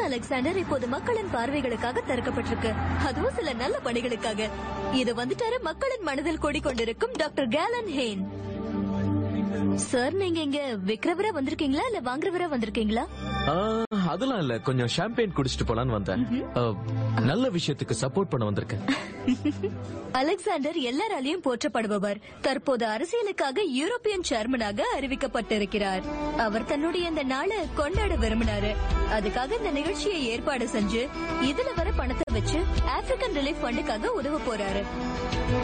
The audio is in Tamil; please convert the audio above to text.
அலெக்சாண்டர் இப்போது மக்களின் பார்வைகளுக்காக திறக்கப்பட்டிருக்கு அதுவும் சில நல்ல பணிகளுக்காக இது வந்துட்டாரு மக்களின் மனதில் கூடிக்கொண்டிருக்கும் டாக்டர் கேலன் ஹேன் சார் நீங்க இங்க விக்கிறவரா வந்திருக்கீங்களா இல்ல வாங்குறவரா வந்திருக்கீங்களா ஆ, அதெல்லாம் இல்ல கொஞ்சம் ஷாம்பெயின் குடிச்சிட்டு போலான்னு வந்தேன் ஆ, நல்ல விஷயத்துக்கு சப்போர்ட் பண்ண வந்திருக்கேன் அலெக்சாண்டர் எல்லாராலையும் போற்றப்படுபவர் தற்போது அரசியலுக்காக யூரோப்பியன் சேர்மனாக அறிவிக்கப்பட்டிருக்கிறார் அவர் தன்னுடைய இந்த நாளை கொண்டாட விரும்பினாரு அதுக்காக இந்த நிகழ்ச்சியை ஏற்பாடு செஞ்சு இதுல வர பணத்தை வச்சு ஆப்பிரிக்கன் ரிலீஃப் ஃபண்டுக்காக உதவ போறாரு